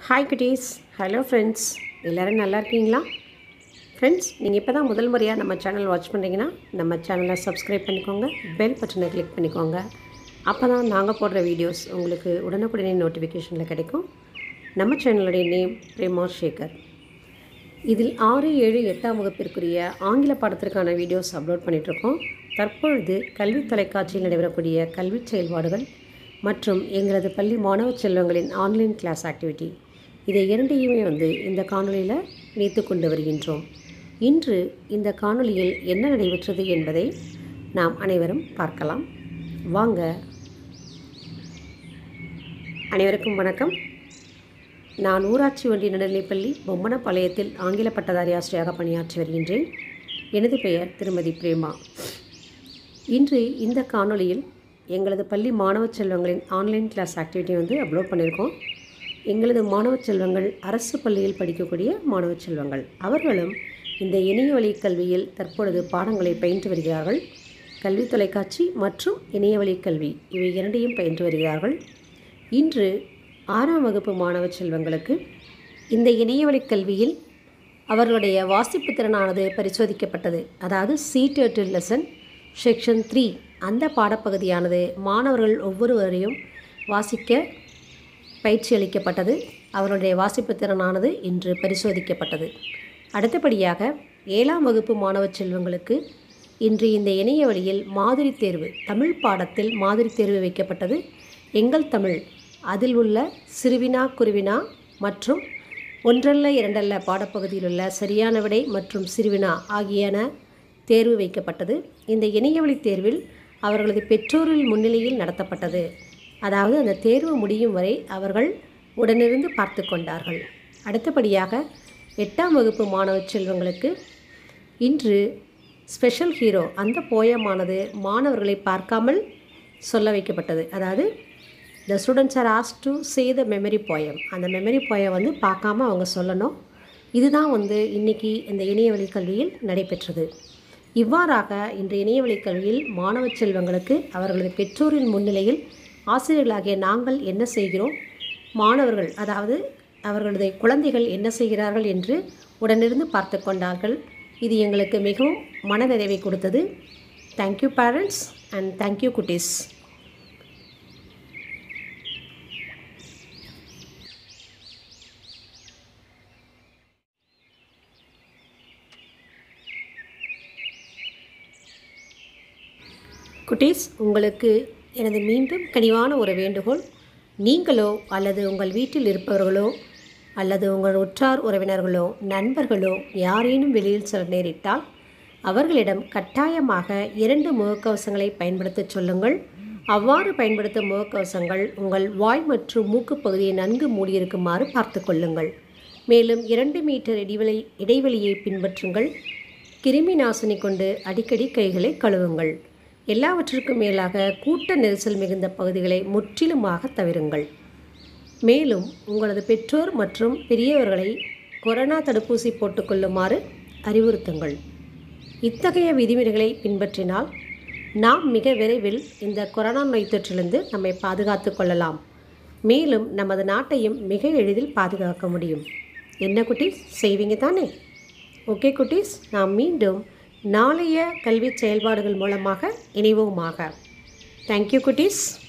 hi குட்டீஸ் hello friends எல்லோரும் நல்லா இருக்கீங்களா ஃப்ரெண்ட்ஸ் நீங்கள் இப்போ தான் முதல் முறையாக நம்ம சேனல் வாட்ச் பண்ணுறீங்கன்னா நம்ம சேனலை சப்ஸ்கிரைப் பண்ணிக்கோங்க பெல் பட்டனை கிளிக் பண்ணிக்கோங்க அப்போ தான் நாங்கள் போடுற வீடியோஸ் உங்களுக்கு உடனுக்குடனே நோட்டிஃபிகேஷனில் கிடைக்கும் நம்ம சேனலுடைய நேம் பிரேமா சேகர் இதில் ஆறு ஏழு எட்டாம் வகுப்பிற்குரிய ஆங்கில பாடத்திற்கான வீடியோஸ் அப்லோட் பண்ணிகிட்ருக்கோம் தற்பொழுது கல்வி தொலைக்காட்சியில் நடைபெறக்கூடிய கல்வி செயல்பாடுகள் மற்றும் எங்களது பள்ளி மாணவ செல்வங்களின் ஆன்லைன் கிளாஸ் ஆக்டிவிட்டி இதை இரண்டையுமே வந்து இந்த காணொளியில் இணைத்து கொண்டு வருகின்றோம் இன்று இந்த காணொளியில் என்ன நடைபெற்றது என்பதை நாம் அனைவரும் பார்க்கலாம் வாங்க அனைவருக்கும் வணக்கம் நான் ஊராட்சி ஒன்றிய நடுநிலைப்பள்ளி பொம்மனப்பாளையத்தில் ஆங்கில பட்டதாரி ஆசிரியராக பணியாற்றி வருகின்றேன் எனது பெயர் திருமதி பிரேமா இன்று இந்த காணொளியில் எங்களது பள்ளி மாணவ செல்வங்களின் ஆன்லைன் கிளாஸ் ஆக்டிவிட்டி வந்து அப்லோட் பண்ணியிருக்கோம் எங்களது மாணவ செல்வங்கள் அரசு பள்ளியில் படிக்கக்கூடிய மாணவ செல்வங்கள் அவர்களும் இந்த இணைய வழி கல்வியில் தற்பொழுது பாடங்களை பயின்று வருகிறார்கள் கல்வி தொலைக்காட்சி மற்றும் இணைய வழி கல்வி இவை இரண்டையும் பயின்று வருகிறார்கள் இன்று ஆறாம் வகுப்பு மாணவ செல்வங்களுக்கு இந்த இணையவழி கல்வியில் அவர்களுடைய வாசிப்பு திறனானது பரிசோதிக்கப்பட்டது அதாவது சீட்டெட்டு லெசன் செக்ஷன் த்ரீ அந்த பாடப்பகுதியானது மாணவர்கள் ஒவ்வொருவரையும் வாசிக்க பயிற்சி அளிக்கப்பட்டது அவர்களுடைய வாசிப்பு திறனானது இன்று பரிசோதிக்கப்பட்டது அடுத்தபடியாக ஏழாம் வகுப்பு மாணவ செல்வங்களுக்கு இன்று இந்த இணைய வழியில் மாதிரி தேர்வு தமிழ் பாடத்தில் மாதிரி தேர்வு வைக்கப்பட்டது எங்கள் தமிழ் அதில் உள்ள சிறுவினா குருவினா மற்றும் ஒன்றல்ல இரண்டல்ல பாடப்பகுதியில் உள்ள சரியான விடை மற்றும் சிறுவினா ஆகியன தேர்வு வைக்கப்பட்டது இந்த இணையவழி தேர்வில் அவர்களது பெற்றோரின் முன்னிலையில் நடத்தப்பட்டது அதாவது அந்த தேர்வு முடியும் வரை அவர்கள் உடனிருந்து பார்த்து கொண்டார்கள் அடுத்தபடியாக எட்டாம் வகுப்பு மாணவ செல்வங்களுக்கு இன்று ஸ்பெஷல் ஹீரோ அந்த போயமானது மாணவர்களை பார்க்காமல் சொல்ல வைக்கப்பட்டது அதாவது the students are asked to say the memory poem அந்த மெமரி போயம் வந்து பார்க்காம அவங்க சொல்லணும் இதுதான் வந்து இன்றைக்கி இந்த இணையவழி கல்வியில் நடைபெற்றது இவ்வாறாக இன்று இணையவழி கல்வியில் மாணவ செல்வங்களுக்கு அவர்களது பெற்றோரின் முன்னிலையில் ஆசிரியர்களாகிய நாங்கள் என்ன செய்கிறோம் மாணவர்கள் அதாவது அவர்களது குழந்தைகள் என்ன செய்கிறார்கள் என்று உடனிருந்து பார்த்து கொண்டார்கள் இது எங்களுக்கு மிகவும் மனநிறைவை கொடுத்தது தேங்க்யூ பேரண்ட்ஸ் அண்ட் தேங்க்யூ குட்டீஸ் குட்டீஸ் உங்களுக்கு எனது மீண்டும் கனிவான ஒரு வேண்டுகோள் நீங்களோ அல்லது உங்கள் வீட்டில் இருப்பவர்களோ அல்லது உங்கள் உற்றார் உறவினர்களோ நண்பர்களோ யாரேனும் வெளியில் செல்ல நேரிட்டால் அவர்களிடம் கட்டாயமாக இரண்டு முகக்கவசங்களை பயன்படுத்த சொல்லுங்கள் அவ்வாறு பயன்படுத்தும் முகக்கவசங்கள் உங்கள் வாய் மற்றும் மூக்கு பகுதியை நன்கு மூடியிருக்குமாறு பார்த்து கொள்ளுங்கள் மேலும் இரண்டு மீட்டர் இடைவெளி இடைவெளியை பின்பற்றுங்கள் கிருமி நாசினி கொண்டு அடிக்கடி கைகளை கழுவுங்கள் எல்லாவற்றிற்கும் மேலாக கூட்ட நெரிசல் மிகுந்த பகுதிகளை முற்றிலுமாக தவிருங்கள் மேலும் உங்களது பெற்றோர் மற்றும் பெரியவர்களை கொரோனா தடுப்பூசி போட்டுக்கொள்ளுமாறு அறிவுறுத்துங்கள் இத்தகைய விதிமுறைகளை பின்பற்றினால் நாம் மிக விரைவில் இந்த கொரோனா நோய் தொற்றிலிருந்து நம்மை பாதுகாத்து கொள்ளலாம் மேலும் நமது நாட்டையும் மிக எளிதில் பாதுகாக்க முடியும் என்ன குட்டீஸ் செய்வீங்க தானே ஓகே குட்டீஸ் நாம் மீண்டும் நாளைய கல்வி செயல்பாடுகள் மூலமாக இணைவோமாக தேங்க்யூ குட்டீஸ்